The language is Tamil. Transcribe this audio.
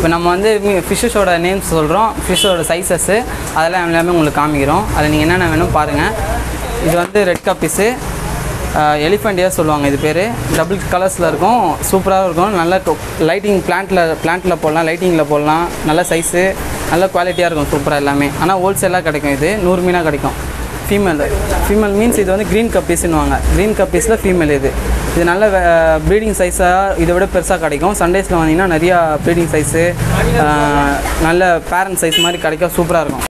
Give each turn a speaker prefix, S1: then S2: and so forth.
S1: இப்போ நம்ம வந்து ஃபிஷ்ஷஸோட நேம்ஸ் சொல்கிறோம் ஃபிஷ்ஷோட சைஸஸ்ஸு அதெல்லாம் எல்லாமே உங்களுக்கு காமிக்கிறோம் அதில் நீங்கள் என்னென்ன வேணும் பாருங்கள் இது வந்து ரெட் கப்பீஸு எலிஃபண்ட் இயர் சொல்லுவாங்க இது பேர் டபுள் கலர்ஸில் இருக்கும் சூப்பராக இருக்கும் நல்ல லைட்டிங் பிளான்ட்டில் பிளான்ட்டில் போடலாம் லைட்டிங்கில் போடலாம் நல்ல சைஸு நல்ல குவாலிட்டியாக இருக்கும் சூப்பராக எல்லாமே ஆனால் ஹோல்சேலாக கிடைக்கும் இது நூறு மீனாக கிடைக்கும் ஃபீமேல் ஃபீமேல் மீன்ஸ் இது வந்து க்ரீன் கப்பீஸ்னுவாங்க க்ரீன் கப்பீஸில் ஃபீமேல் இது இது நல்ல ப்ரீடிங் சைஸாக இதை விட பெருசாக கிடைக்கும் சண்டேஸில் வந்தீங்கன்னா நிறையா ப்ரீடிங் சைஸு நல்ல பேரண்ட் சைஸ் மாதிரி கிடைக்கும் சூப்பராக இருக்கும்